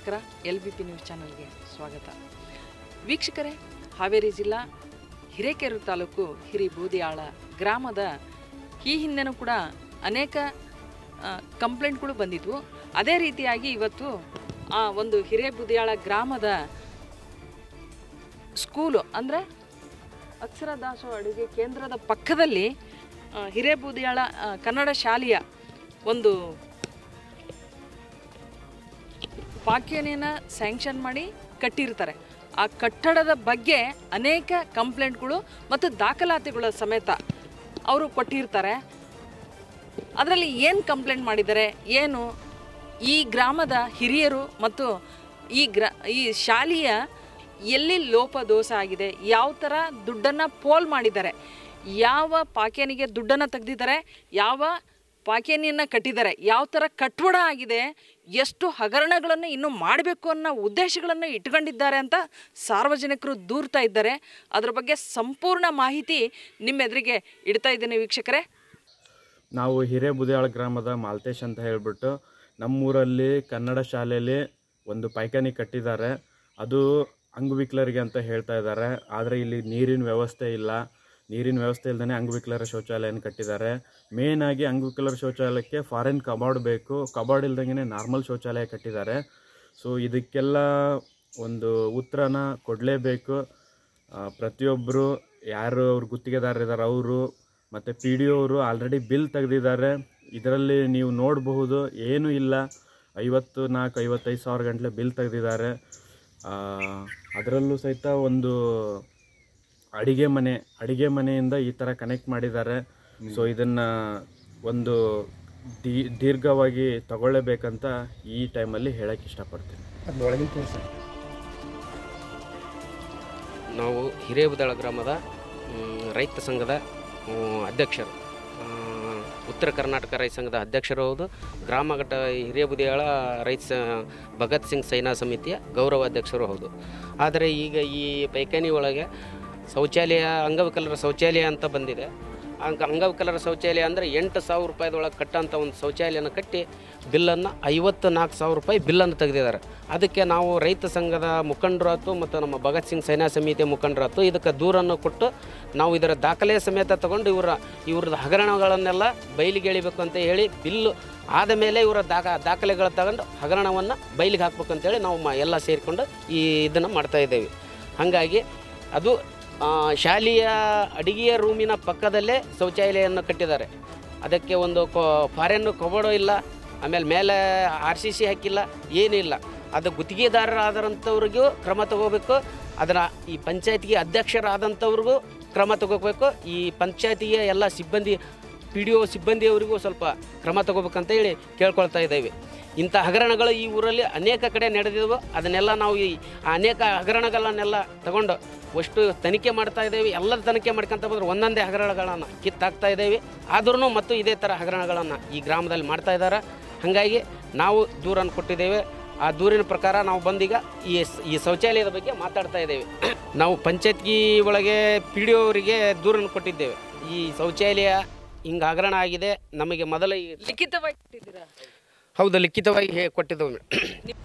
ನಮಸ್ಕಾರ L B P news ಚಾನಲ್ಗೆ ಸ್ವಾಗತ ವೀಕ್ಷಕರೇ ಹಾವೇರಿ ಜಿಲ್ಲಾ ಹಿರೇಕೆರೂರು ತಾಲೂಕು ಹಿರಿಬೂದಿಯಾಳ ಗ್ರಾಮದ ಈ ಹಿಂದೆನೂ ಕೂಡ ಅನೇಕ ಆ, ಕಂಪ್ಲೇಂಟ್ಗಳು ಬಂದಿದ್ವು ಅದೇ ರೀತಿಯಾಗಿ ಇವತ್ತು ಆ ಒಂದು ಹಿರೇಬೂದಿಯಾಳ ಗ್ರಾಮದ ಸ್ಕೂಲು ಅಂದರೆ ಅಕ್ಷರ ದಾಸೋಹ ಅಡುಗೆ ಕೇಂದ್ರದ ಪಕ್ಕದಲ್ಲಿ ಆ, ಹಿರೇಬೂದಿಯಾಳ ಆ, ಕನ್ನಡ ಶಾಲೆಯ ಒಂದು ಪಾಕ್ಯನೆಯನ್ನು ಸ್ಯಾಂಕ್ಷನ್ ಮಾಡಿ ಕಟ್ಟಿರ್ತಾರೆ ಆ ಕಟ್ಟಡದ ಬಗ್ಗೆ ಅನೇಕ ಕಂಪ್ಲೇಂಟ್ಗಳು ಮತ್ತು ದಾಖಲಾತಿಗಳ ಸಮೇತ ಅವರು ಕೊಟ್ಟಿರ್ತಾರೆ ಅದರಲ್ಲಿ ಏನು ಕಂಪ್ಲೇಂಟ್ ಮಾಡಿದ್ದಾರೆ ಏನು ಈ ಗ್ರಾಮದ ಹಿರಿಯರು ಮತ್ತು ಈ ಗ್ರಾ ಈ ಶಾಲೆಯ ಎಲ್ಲಿ ಲೋಪದೋಷ ಆಗಿದೆ ಯಾವ ಥರ ದುಡ್ಡನ್ನು ಪೋಲ್ ಮಾಡಿದ್ದಾರೆ ಯಾವ ಪಾಕ್ಯನಿಗೆ ದುಡ್ಡನ್ನು ತೆಗೆದಿದ್ದಾರೆ ಯಾವ ಪಾಕ್ಯನಿಯನ್ನು ಕಟ್ಟಿದ್ದಾರೆ ಯಾವ ಥರ ಕಟ್ವಡ ಆಗಿದೆ ಎಷ್ಟು ಹಗರಣಗಳನ್ನು ಇನ್ನೂ ಮಾಡಬೇಕು ಅನ್ನೋ ಉದ್ದೇಶಗಳನ್ನು ಇಟ್ಕೊಂಡಿದ್ದಾರೆ ಅಂತ ಸಾರ್ವಜನಿಕರು ದೂರ್ತಾ ಇದ್ದಾರೆ ಅದ್ರ ಬಗ್ಗೆ ಸಂಪೂರ್ಣ ಮಾಹಿತಿ ನಿಮ್ಮ ಎದುರಿಗೆ ಇಡ್ತಾ ಇದ್ದೀನಿ ವೀಕ್ಷಕರೇ ನಾವು ಹಿರೇಬುದಿಯಾಳ ಗ್ರಾಮದ ಮಾಲ್ತೇಶ್ ಅಂತ ಹೇಳಿಬಿಟ್ಟು ನಮ್ಮೂರಲ್ಲಿ ಕನ್ನಡ ಶಾಲೆಯಲ್ಲಿ ಒಂದು ಪೈಖಾನಿ ಕಟ್ಟಿದ್ದಾರೆ ಅದು ಅಂಗವಿಕಲರಿಗೆ ಅಂತ ಹೇಳ್ತಾ ಇದ್ದಾರೆ ಆದರೆ ಇಲ್ಲಿ ನೀರಿನ ವ್ಯವಸ್ಥೆ ಇಲ್ಲ ನೀರಿನ ವ್ಯವಸ್ಥೆ ಇಲ್ಲದೇ ಅಂಗವಿಕಲರ ಶೌಚಾಲಯನ ಕಟ್ಟಿದ್ದಾರೆ ಮೇನ್ ಆಗಿ ಅಂಗವಿಕಲರ ಶೌಚಾಲಯಕ್ಕೆ ಫಾರಿನ್ ಕಬಾರ್ಡ್ ಬೇಕು ಕಬಾರ್ಡ್ ಇಲ್ದಂಗೆ ನಾರ್ಮಲ್ ಶೌಚಾಲಯ ಕಟ್ಟಿದ್ದಾರೆ ಸೊ ಇದಕ್ಕೆಲ್ಲ ಒಂದು ಉತ್ತರನ ಕೊಡಲೇಬೇಕು ಪ್ರತಿಯೊಬ್ಬರು ಯಾರು ಅವ್ರ ಗುತ್ತಿಗೆದಾರರಿದ್ದಾರೆ ಅವರು ಮತ್ತು ಪಿ ಡಿ ಅವರು ಆಲ್ರೆಡಿ ಬಿಲ್ ತೆಗೆದಿದ್ದಾರೆ ಇದರಲ್ಲಿ ನೀವು ನೋಡಬಹುದು ಏನೂ ಇಲ್ಲ ಐವತ್ತು ನಾಲ್ಕು ಐವತ್ತೈದು ಸಾವಿರ ಗಂಟಲೆ ಬಿಲ್ ತೆಗೆದಿದ್ದಾರೆ ಅದರಲ್ಲೂ ಸಹಿತ ಒಂದು ಅಡಿಗೆ ಮನೆ ಅಡಿಗೆ ಮನೆಯಿಂದ ಈ ಥರ ಕನೆಕ್ಟ್ ಮಾಡಿದ್ದಾರೆ ಸೊ ಇದನ್ನು ಒಂದು ದೀ ದೀರ್ಘವಾಗಿ ತಗೊಳ್ಳೇಬೇಕಂತ ಈ ಟೈಮಲ್ಲಿ ಹೇಳಕ್ಕೆ ಇಷ್ಟಪಡ್ತೀನಿ ನಾವು ಹಿರೇಬುದಾಳ ಗ್ರಾಮದ ಮ್, ರೈತ ಸಂಘದ ಮ್, ಅಧ್ಯಕ್ಷರು ಆ, ಉತ್ತರ ಕರ್ನಾಟಕ ರೈತ ಸಂಘದ ಅಧ್ಯಕ್ಷರು ಹೌದು ಗ್ರಾಮ ಘಟ್ಟ ಹಿರೇಬುದಿಯಾಳ ರೈತ ಸ ಭಗತ್ ಸಿಂಗ್ ಸೇನಾ ಸಮಿತಿಯ ಗೌರವ ಅಧ್ಯಕ್ಷರು ಹೌದು ಆದರೆ ಈಗ ಈ ಪೈಖಾನಿ ಒಳಗೆ ಶೌಚಾಲಯ ಅಂಗವಿಕಲರ ಶೌಚಾಲಯ ಅಂತ ಬಂದಿದೆ ಅಂಗ ಅಂಗವಿಕಲರ ಶೌಚಾಲಯ ಅಂದರೆ ಎಂಟು ಸಾವಿರ ರೂಪಾಯಿದೊಳಗೆ ಕಟ್ಟಂಥ ಒಂದು ಶೌಚಾಲಯನ ಕಟ್ಟಿ ಬಿಲ್ಲನ್ನು ಐವತ್ತು ನಾಲ್ಕು ಸಾವಿರ ರೂಪಾಯಿ ಬಿಲ್ಲನ್ನು ತೆಗೆದಿದ್ದಾರೆ ಅದಕ್ಕೆ ನಾವು ರೈತ ಸಂಘದ ಮುಖಂಡರಾತು ಮತ್ತು ನಮ್ಮ ಭಗತ್ ಸಿಂಗ್ ಸೇನಾ ಸಮಿತಿಯ ಮುಖಂಡರಾತು ಇದಕ್ಕೆ ದೂರನ್ನು ಕೊಟ್ಟು ನಾವು ಇದರ ದಾಖಲೆ ಸಮೇತ ತಗೊಂಡು ಇವರ ಇವ್ರದ್ದು ಹಗರಣಗಳನ್ನೆಲ್ಲ ಬಯಲಿಗೆ ಎಳಿಬೇಕು ಅಂತ ಹೇಳಿ ಬಿಲ್ಲು ಆದ ಮೇಲೆ ಇವರ ದಾಖ ದಾಖಲೆಗಳು ತಗೊಂಡು ಹಗರಣವನ್ನು ಬಯಲಿಗೆ ಹಾಕ್ಬೇಕು ಅಂತೇಳಿ ನಾವು ಮ ಎಲ್ಲ ಸೇರಿಕೊಂಡು ಈ ಇದನ್ನು ಮಾಡ್ತಾ ಇದ್ದೇವೆ ಹಾಗಾಗಿ ಅದು ಆ, ಶಾಲೆಯ ಅಡಿಗೆಯ ರೂಮಿನ ಪಕ್ಕದಲ್ಲೇ ಶೌಚಾಲಯವನ್ನು ಕಟ್ಟಿದ್ದಾರೆ ಅದಕ್ಕೆ ಒಂದು ಕೊ ಫಾರೆನ್ ಕಬೋರ್ಡು ಇಲ್ಲ ಆಮೇಲೆ ಮೇಲೆ ಆರ್ ಸಿ ಸಿ ಹಾಕಿಲ್ಲ ಏನಿಲ್ಲ ಅದು ಗುತ್ತಿಗೆದಾರರಾದಂಥವ್ರಿಗೂ ಕ್ರಮ ತಗೋಬೇಕು ಅದರ ಈ ಪಂಚಾಯತ್ಗೆ ಅಧ್ಯಕ್ಷರಾದಂಥವ್ರಿಗೂ ಕ್ರಮ ತಗೋಬೇಕು ಈ ಪಂಚಾಯತಿಯ ಎಲ್ಲ ಸಿಬ್ಬಂದಿ ಪಿ ಡಿ ಒ ಸಿಬ್ಬಂದಿಯವರಿಗೂ ಸ್ವಲ್ಪ ಕ್ರಮ ತಗೋಬೇಕಂತ ಹೇಳಿ ಕೇಳ್ಕೊಳ್ತಾ ಇದ್ದೇವೆ ಇಂಥ ಹಗರಣಗಳು ಈ ಊರಲ್ಲಿ ಅನೇಕ ಕಡೆ ನಡೆದಿದ್ವು ಅದನ್ನೆಲ್ಲ ನಾವು ಈ ಅನೇಕ ಹಗರಣಗಳನ್ನೆಲ್ಲ ತಗೊಂಡು ಅಷ್ಟು ತನಿಖೆ ಮಾಡ್ತಾ ಇದ್ದೇವೆ ಎಲ್ಲದ ತನಿಖೆ ಮಾಡ್ಕೊಂತ ಬಂದ್ರೆ ಒಂದೊಂದೇ ಹಗರಣಗಳನ್ನು ಕಿತ್ತಾಕ್ತಾ ಇದ್ದೇವೆ ಆದ್ರೂ ಮತ್ತು ಇದೇ ಥರ ಹಗರಣಗಳನ್ನು ಈ ಗ್ರಾಮದಲ್ಲಿ ಮಾಡ್ತಾ ಇದ್ದಾರೆ ಹಾಗಾಗಿ ನಾವು ದೂರನ್ನು ಕೊಟ್ಟಿದ್ದೇವೆ ಆ ದೂರಿನ ಪ್ರಕಾರ ನಾವು ಬಂದೀಗ ಈ ಸ್- ಈ ಶೌಚಾಲಯದ ಬಗ್ಗೆ ಮಾತಾಡ್ತಾ ಇದ್ದೇವೆ ನಾವು ಪಂಚಾಯತ್ಗಿ ಒಳಗೆ ಪಿ ಡಿ ಅವರಿಗೆ ದೂರನ್ನು ಕೊಟ್ಟಿದ್ದೇವೆ ಈ ಶೌಚಾಲಯ ಹಿಂಗೆ ಹಗರಣ ಆಗಿದೆ ನಮಗೆ ಮೊದಲ ಈ ಲಿಖಿತವಾಗಿ ಕೊಟ್ಟಿದ್ದೀರಾ ಹೌದು ಲಿಖಿತವಾಗಿ ಹೇ ಕೊಟ್ಟಿದ್ದೇವೆ ಮೇಡಮ್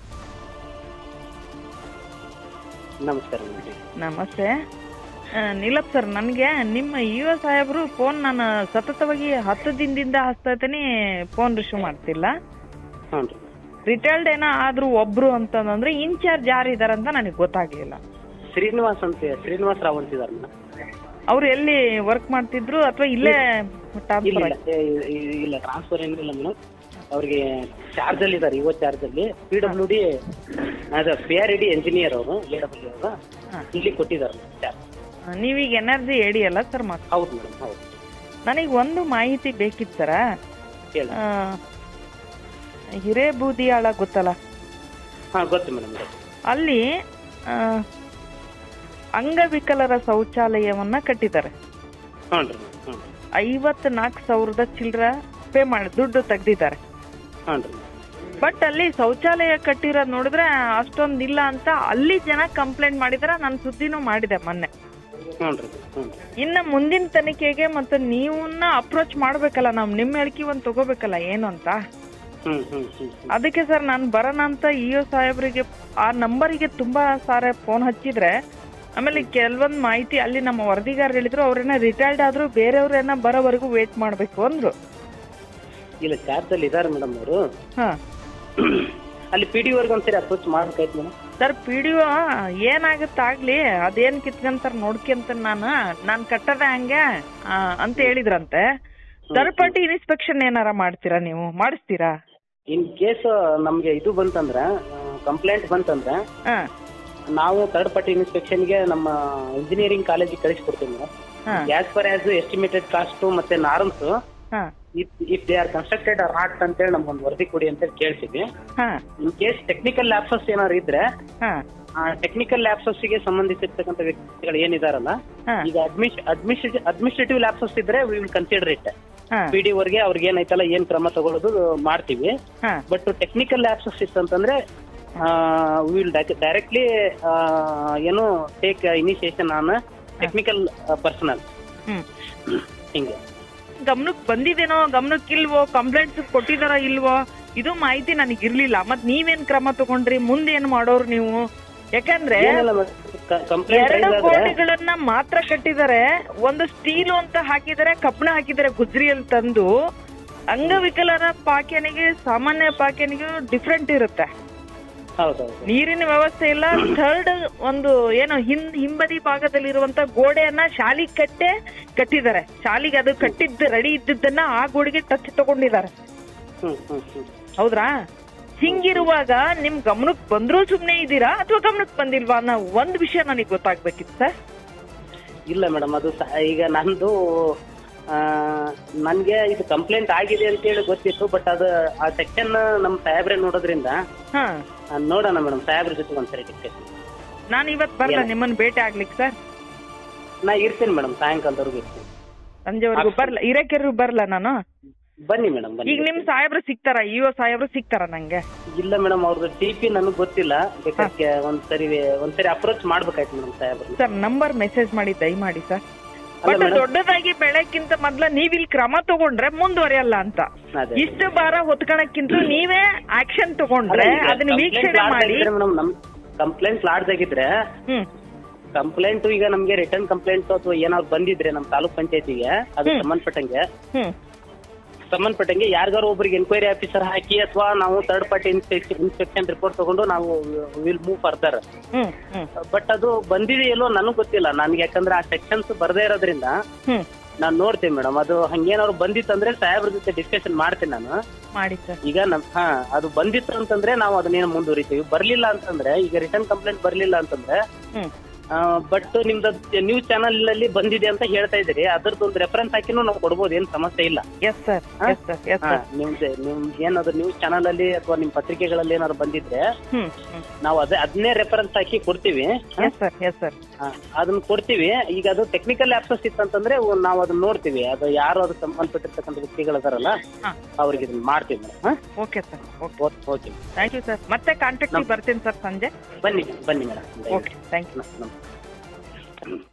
ನಮಸ್ಕಾರ ಮೇಡಮ್ ನಮಸ್ತೆ ಆ, ನೀಲಪ್ ಸರ್ ನನಗೆ ನಿಮ್ಮ ಯುವ ಸಾಹೇಬರು ಫೋನ್ ನಾನು ಸತತವಾಗಿ ಹತ್ತು ದಿನದಿಂದ ಹಚ್ತಾ ಇದ್ದೀನಿ ಫೋನ್ ರಿಸೀವ್ ಮಾಡ್ತಿಲ್ಲ ಹ್ಞೂ ರೀ ರಿಟೈರ್ಡ್ ಏನೋ ಆದ್ರೂ ಒಬ್ರು ಅಂತಂದ್ರೆ ಇನ್ಚಾರ್ಜ್ ಯಾರು ಇದಾರೆ ಅಂತ ನನಗೆ ಗೊತ್ತಾಗ್ಲಿಲ್ಲ ಶ್ರೀನಿವಾಸ್ ಅಂತ ಶ್ರೀನಿವಾಸ್ ರಾವ್ ಅಂತಿದ್ದಾರೆ ಮೇಡಮ್ ಅವ್ರು ಎಲ್ಲಿ ವರ್ಕ್ ಮಾಡ್ತಿದ್ರು ಅಥವಾ ಇಲ್ಲೇ ಇಲ್ಲ ಟ್ರಾನ್ಸ್ಫರ್ ಇಲ್ಲ ಏ- ಏ- ಇಲ್ಲ ಟ್ರಾನ್ಸ್ಫರ್ ಏನಿಲ್ಲ ಮೇಡಮ್ ಅವ್ರಿಗೆ ಚಾರ್ಜ್ ಅಲ್ಲಿ ಇದ್ದಾರೆ ಯುವ ಚಾರ್ಜ್ ಅಲ್ಲಿ ಪಿ ಡಬ್ಲ್ಯೂ ಡಿ ಅದು ಪಿ ಆರ್ ಡಿ ಎಂಜಿನಿಯರ್ ಅವರು ಎ ಡಬ್ಲ್ಯೂ ಅವರು ಇಲ್ಲಿ ಕೊಟ್ಟಿದ್ದಾರೆ ಚಾರ್ಜ್ ನೀವೀಗ ಎನರ್ಜಿ ಎಡಿ ಅಲ್ಲ ಸರ್ ಮತ್ ಹೌದು ಮೇಡಮ್ ಹೌದು ನನಗೆ ಒಂದು ಮಾಹಿತಿ ಬೇಕಿತ್ತು ಸರ ಹೇಳಿ ಹಿರೇಬೂದಿಯಾಳ ಗೊತ್ತಲ್ಲ ಹಾಂ ಗೊತ್ತು ಮೇಡಮ್ ಗೊತ್ತು ಅಲ್ಲಿ ಆ, ಅಂಗವಿಕಲರ ಶೌಚಾಲಯವನ್ನ ಕಟ್ಟಿದ್ದಾರೆ ಹ್ಞೂ ರೀ ಹ್ಞೂ ಐವತ್ ನಾಲ್ಕು ಸಾವಿರದ ಚಿಲ್ಲರ ಪೇ ಮಾಡಿ ದುಡ್ಡು ತೆಗ್ದಿದ್ದಾರೆ ಹ್ಞೂ ರೀ ಬಟ್ ಅಲ್ಲಿ ಶೌಚಾಲಯ ಕಟ್ಟಿರೋದ್ ನೋಡಿದ್ರೆ ಅಷ್ಟೊಂದಿಲ್ಲ ಅಂತ ಅಲ್ಲಿ ಜನ ಕಂಪ್ಲೇಂಟ್ ಮಾಡಿದಾರೆ ನಾನು ಸುದ್ದಿನೂ ಮಾಡಿದೆ ಮೊನ್ನೆ ಹ್ಞೂ ರೀ ಹ್ಞೂ ಇನ್ನ ಮುಂದಿನ ತನಿಖೆಗೆ ಮತ್ತೆ ನೀವನ್ನ ಅಪ್ರೋಚ್ ಮಾಡ್ಬೇಕಲ್ಲ ನಾವು ನಿಮ್ಮ ಹೇಳಿಕೆ ಒಂದ್ ತಗೋಬೇಕಲ್ಲ ಏನು ಅಂತ ಹ್ಮ್ ಹ್ಮ್ ಹ್ಮ್ ಹ್ಮ್. ಅದಕ್ಕೆ ಸರ್ ನಾನು ಬರೋಣ ಅಂತ ಇ ಒ ಸಾಹೇಬ್ರಿಗೆ ಆ ನಂಬರಿಗೆ ತುಂಬಾ ಸಾರಿ ಫೋನ್ ಹಚ್ಚಿದ್ರೆ ಆಮೇಲೆ ಕೆಲವೊಂದು ಮಾಹಿತಿ ಅಲ್ಲಿ ನಮ್ಮ ವರದಿಗಾರರು ಹೇಳಿದ್ರು ಅವ್ರೇನ ರಿಟೈರ್ಡ್ ಆದ್ರೂ ಬೇರೆಯವ್ರೇನ ಬರೋವರೆಗೂ ವೇಟ್ ಮಾಡ್ಬೇಕು ಅಂದ್ರು ಇಲ್ಲ ಚಾರ್ಜ್ ಅಲ್ಲಿ ಇದಾರೆ ಮೇಡಮ್ ಅವರು ಹಾ ಅಲ್ಲಿ ಪಿ ಡಿ ವರ್ಗ ಒಂದ್ಸರಿ ಅಪ್ರೋಚ್ ಮಾಡ್ಬೇಕಾಯ್ತು madam sir P D O ಏನಾಗುತ್ತಾಗ್ಲಿ ಅದೇನ್ ಕಿತ್ಕೊಂತಾರ ನೋಡ್ಕೊಂತ ನಾನು ನಾನ್ ಕಟ್ಟದ ಹಂಗೆ ಆ, ಅಂತ ಹೇಳಿದ್ರಂತೆ ಥರ್ಡ್ ಪಾರ್ಟಿ ಇನ್ಸ್ಪೆಕ್ಷನ್ ಏನಾರ ಮಾಡ್ತೀರಾ ನೀವು ಮಾಡಿಸ್ತೀರಾ ಇನ್ ಕೇಸ್ ನಮ್ಗೆ ಇದು ಬಂತಂದ್ರೆ ಕಂಪ್ಲೇಂಟ್ ಬಂತಂದ್ರೆ ಹಾ ನಾವು ಥರ್ಡ್ ಪಾರ್ಟಿ ಇನ್ಸ್ಪೆಕ್ಷನ್ಗೆ ನಮ್ಮ ಇಂಜಿನಿಯರಿಂಗ್ ಕಾಲೇಜಿಗೆ ಕಳಿಸ್ಕೊಡ್ತೀವಿ ಮೇಡಮ್ ಹಾ as per as estimated cost ಮತ್ತೆ ನಾರ್ಮ್ಸ್ ಹಾ if if they are constructed or not ಅಂತೇಳಿ ನಮ್ಗೊಂದು ವರದಿ ಕೊಡಿ ಅಂತೇಳಿ ಕೇಳ್ತೀವಿ ಹಾ ಇನ್ ಕೇಸ್ ಟೆಕ್ನಿಕಲ್ ಲ್ಯಾಪ್ಸಸ್ ಏನಾದ್ರು ಇದ್ರೆ ಹಾ ಆ ಟೆಕ್ನಿಕಲ್ ಲ್ಯಾಪ್ಸಸ್ ಗೆ ಸಂಬಂಧಿಸಿರ್ತಕ್ಕಂಥ ವ್ಯಕ್ತಿಗಳು ಏನಿದಾರಲ್ಲ ಹಾ ಈಗ ಅಡ್ಮಿಷ್ ಅಡ್ಮಿಷ್ ಅಡ್ಮಿನಿಸ್ಟ್ರೇಟಿವ್ ಲ್ಯಾಪ್ಸಸ್ ಇದ್ರೆ ವಿ ವಿಲ್ ಕನ್ಸಿಡರ್ ಇಟ್ ಹಾ ಪಿ ಡಿ ವರ್ಗೆ ಅವ್ರಿಗೆ ಏನೈತಲ್ಲ ಏನ್ ಕ್ರಮ ತಗೊಳ್ಳೋದು ಮಾಡ್ತೀವಿ ಹಾ ಬಟ್ ಟೆಕ್ನಿಕಲ್ ಲ್ಯಾಪ್ಸಸ್ ಇತ್ತಂತಂದ್ರೆ ವಿಲ್ ಡೈರೆಕ್ಟ್ಲಿ ಏನು take initiation on technical personal hmm ಹಿಂಗೆ ಗಮನಕ್ಕೆ ಬಂದಿದೇನೋ ಗಮನಕ್ಕೆ ಇಲ್ವೋ ಕಂಪ್ಲೇಂಟ್ಸ್ ಕೊಟ್ಟಿದಾರ ಇಲ್ವೋ ಇದು ಮಾಹಿತಿ ನನಗೆ ಇರ್ಲಿಲ್ಲ ಮತ್ ನೀವೇನ್ ಕ್ರಮ ತಗೊಂಡ್ರಿ ಮುಂದೆ ಏನ್ ಮಾಡೋರು ನೀವು ಯಾಕಂದ್ರೆ ಏನಿಲ್ಲ ಕಂಪ್ಲೇಂಟ್ ಎರಡು ರೈಸ್ ಆದ್ರೆ ಕೋಟಿಗಳನ್ನ ಮಾತ್ರ ಕಟ್ಟಿದ್ದಾರೆ ಒಂದು ಸ್ಟೀಲು ಅಂತ ಹಾಕಿದ್ದಾರೆ ಕಬ್ಬಣ ಹಾಕಿದ್ದಾರೆ ಗುಜ್ರಿಯಲ್ಲಿ ತಂದು ಅಂಗವಿಕಲರ ಪಾಕ್ಯನಿಗೆ ಸಾಮಾನ್ಯ ಪಾಕ್ಯನಿಗೆ ಡಿಫ್ರೆಂಟ್ ಇರುತ್ತೆ ಹೌದೌದು ನೀರಿನ ವ್ಯವಸ್ಥೆ ಇಲ್ಲ ಥರ್ಡ್ ಒಂದು ಏನು ಹಿಂ ಹಿಂಬದಿ ಭಾಗದಲ್ಲಿರುವಂತ ಗೋಡೆಯನ್ನ ಶಾಲಿಗೆ ಕಟ್ಟೆ ಕಟ್ಟಿದ್ದಾರೆ ಶಾಲಿಗೆ ಅದು ಕಟ್ಟಿದ್ದು ರೆಡಿ ಇದ್ದದ್ದನ್ನ ಆ ಗೋಡೆಗೆ ಟಚ್ ತಗೊಂಡಿದ್ದಾರೆ ಹ್ಮ್ ಹ್ಮ್ ಹ್ಮ್ ಹೌದ್ರಾ ಹಿಂಗಿರುವಾಗ ನಿಮ್ ಗಮನಕ್ಕೆ ಬಂದ್ರೂ ಸುಮ್ನೆ ಇದ್ದೀರಾ ಅಥವಾ ಗಮನಕ್ಕೆ ಬಂದಿಲ್ವಾ ಅನ್ನೋ ಒಂದ್ ವಿಷಯ ನನಗೆ ಗೊತ್ತಾಗ್ಬೇಕಿತ್ತು ಸರ್ ಇಲ್ಲ ಮೇಡಮ್ ಅದು ಸ- ಈಗ ನಂದು ಆ, ನನ್ಗೆ ಇದು ಕಂಪ್ಲೇಂಟ್ ಆಗಿದೆ ಅಂತೇಳಿ ಗೊತ್ತಿತ್ತು ಬಟ್ ಅದು ಆ ಸೆಕ್ಷನ್ ನಮ್ಮ ಸಾಹೇಬ್ರೆ ನೋಡೋದ್ರಿಂದ ಹಾ ಆ, ನೋಡೋಣ ಮೇಡಮ್ ಸಾಹೇಬ್ರ ಜೊತೆ ಒಂದ್ಸರಿ ಡಿಸ್ಕಷನ್ ನಾನು ಇವತ್ ಬರಲ್ಲ ನಿಮ್ಮನ್ನ ಭೇಟಿ ಆಗ್ಲಿಕ್ಕೆ ಸರ್ ನಾ ಇರ್ತೀನಿ ಮೇಡಮ್ ಸಾಯಂಕಾಲದವರೆಗೂ ಇರ್ತೀನಿ ಸಂಜೆವರೆಗೂ ಬರಲ್ಲ ಇರಕ್ಕೆರು ಬರಲ್ಲ ನಾನು ಬನ್ನಿ ಮೇಡಮ್ ಬನ್ನಿ ಈಗ ನಿಮ್ ಸಾಹೇಬ್ರು ಸಿಗ್ತಾರ ಇಒ ಸಾಹೇಬ್ರು ಸಿಗ್ತಾರ ನಂಗೆ ಇಲ್ಲ ಮೇಡಮ್ ಅವ್ರದ್ದು ಟಿ ಪಿ ನನಗೆ ಗೊತ್ತಿಲ್ಲ ಬೇಕಾದ್ರೆ ಒಂದ್ಸರಿ ಒಂದ್ಸರಿ ಅಪ್ರೋಚ್ ಮಾಡ್ಬೇಕಾಯ್ತು ಮೇಡಮ್ ಸಾಹೇಬ್ರು ಸರ್ ನಂಬರ್ ಮೆಸೇಜ್ ಮಾಡಿ ದಯಮಾಡಿ ಸರ್ ಅಲ್ಲ ಬಟ್ madam. ದೊಡ್ಡದಾಗಿ ಬೆಳಕ್ಕಿಂತ ಮೊದ್ಲ ನೀವ್ ಇಲ್ಲಿ ಕ್ರಮ ತಗೊಂಡ್ರೆ ಮುಂದುವರಿಯಲ್ಲ ಅಂತ ಅದೇ ಇಷ್ಟು ಭಾರ ಹೊತ್ಕೊಳಕ್ಕಿಂತ ನೀವೇ ಆಕ್ಷನ್ ತಗೊಂಡ್ರೆ ಅದನ್ನ ವೀಕ್ಷಣೆ ಮಾಡಿ ಮೇಡಮ್ ನಮ್ ಕಂಪ್ಲೇಂಟ್ ಲಾಡ್ಜ್ ಆಗಿದ್ರೆ ಹ್ಮ್ ಕಂಪ್ಲೇಂಟ್ ಈಗ ನಮ್ಗೆ ರಿಟರ್ನ್ ಕಂಪ್ಲೇಂಟ್ ಅಥವಾ ಏನಾದ್ರು ಬಂದಿದ್ರೆ ನಮ್ ತಾಲೂಕ್ ಪಂಚಾಯತಿಗೆ ಅದು ಹ್ಮ್. ಸಂಬಂಧಪಟ್ಟಂಗೆ ಹ್ಮ್ ಸಂಬಂಧಪಟ್ಟಂಗೆ ಯಾರಿಗಾರು ಒಬ್ರಿಗೆ ಎನ್ಕ್ವೈರಿ ಆಫೀಸರ್ ಹಾಕಿ ಅಥವಾ ನಾವು third party inspection inspection report ತಗೊಂಡು ನಾವು will move further hmm hmm but ಅದು ಬಂದಿದೆಯಲ್ಲೋ ನನಗೆ ಗೊತ್ತಿಲ್ಲ ನನ್ಗೆ ಯಾಕಂದ್ರೆ ಆ ಸೆಕ್ಷನ್ಸ್ ಬರ್ದೇ ಇರೋದ್ರಿಂದ ಹ್ಮ್ ನಾನು ನೋಡ್ತೀನಿ ಮೇಡಮ್ ಅದು ಹಂಗೇನಾದ್ರು ಬಂದಿತ್ತಂದ್ರೆ ಸಾಹೇಬ್ರ ಜೊತೆ ಡಿಸ್ಕಷನ್ ಮಾಡ್ತೀನಿ ನಾನು ಮಾಡಿ ಸರ್ ಈಗ ನಮ್ ಹಾ ಅದು ಬಂದಿತ್ತು ಅಂತಂದ್ರೆ ನಾವು ಅದನ್ನೇನು ಮುಂದುವರಿತೀವಿ ಬರ್ಲಿಲ್ಲ ಅಂತಂದ್ರೆ ಈಗ ರಿಟರ್ನ್ ಕಂಪ್ಲೇಂಟ್ ಬರ್ಲಿಲ್ಲ ಅಂತಂದ್ರೆ ಹ್ಮ್ ಬಟ್ ನಿಮ್ದು ನ್ಯೂಸ್ ಚಾನಲ್ ಅಲ್ಲಿ ಬಂದಿದೆ ಅಂತ ಹೇಳ್ತಾ ಇದ್ದೀರಿ ಅದ್ರದ್ದು ಒಂದು ರೆಫರೆನ್ಸ್ ಹಾಕಿನೂ ನಾವು ಕೊಡ್ಬೋದು ಏನ್ ಸಮಸ್ಯೆ ಇಲ್ಲ yes sir yes sir yes ಹಾ ಸರ್ ನಿಮ್ದು ನಿಮ್ದು ಏನಾದ್ರು ನ್ಯೂಸ್ ಚಾನಲ್ ಅಲ್ಲಿ ಅಥವಾ ನಿಮ್ ಪತ್ರಿಕೆಗಳಲ್ಲಿ ಏನಾದ್ರು ಬಂದಿದ್ರೆ ಹ್ಮ್ ಹ್ಮ್ ನಾವು ಅದೇ ಅದನ್ನೇ ರೆಫರೆನ್ಸ್ ಹಾಕಿ ಕೊಡ್ತೀವಿ ಎಸ್ ಸರ್ ಎಸ್ ಸರ್ ಹಾ, ಅದನ್ನ ಕೊಡ್ತೀವಿ ಈಗ ಅದು ಟೆಕ್ನಿಕಲ್ ಆಪ್ಸಸ್ ಇತ್ತಂತಂದ್ರೆ ಒಂದ್ ನಾವು ಅದನ್ನ ನೋಡ್ತೀವಿ ಅದು ಯಾರು ಅದು ಸಂಬಂಧಪಟ್ಟಿರ್ತಕ್ಕಂಥ ವ್ಯಕ್ತಿಗಳು ಅದಾರಲ್ಲ ಹಾ. ಅವ್ರಿಗೆ ಇದನ್ನ ಮಾಡ್ತೀವಿ madam okay sir okay okay thank you sir ಮತ್ತೆ ಕಾಂಟ್ಯಾಕ್ಟ್ ಬರ್ತೀನಿ ಸರ್ ಸಂಜೆ ಬನ್ನಿ ಬನ್ನಿ ಮೇಡಮ್ ಓಕೆ ಥ್ಯಾಂಕ್ ಯು ನಮಸ್ಕಾರ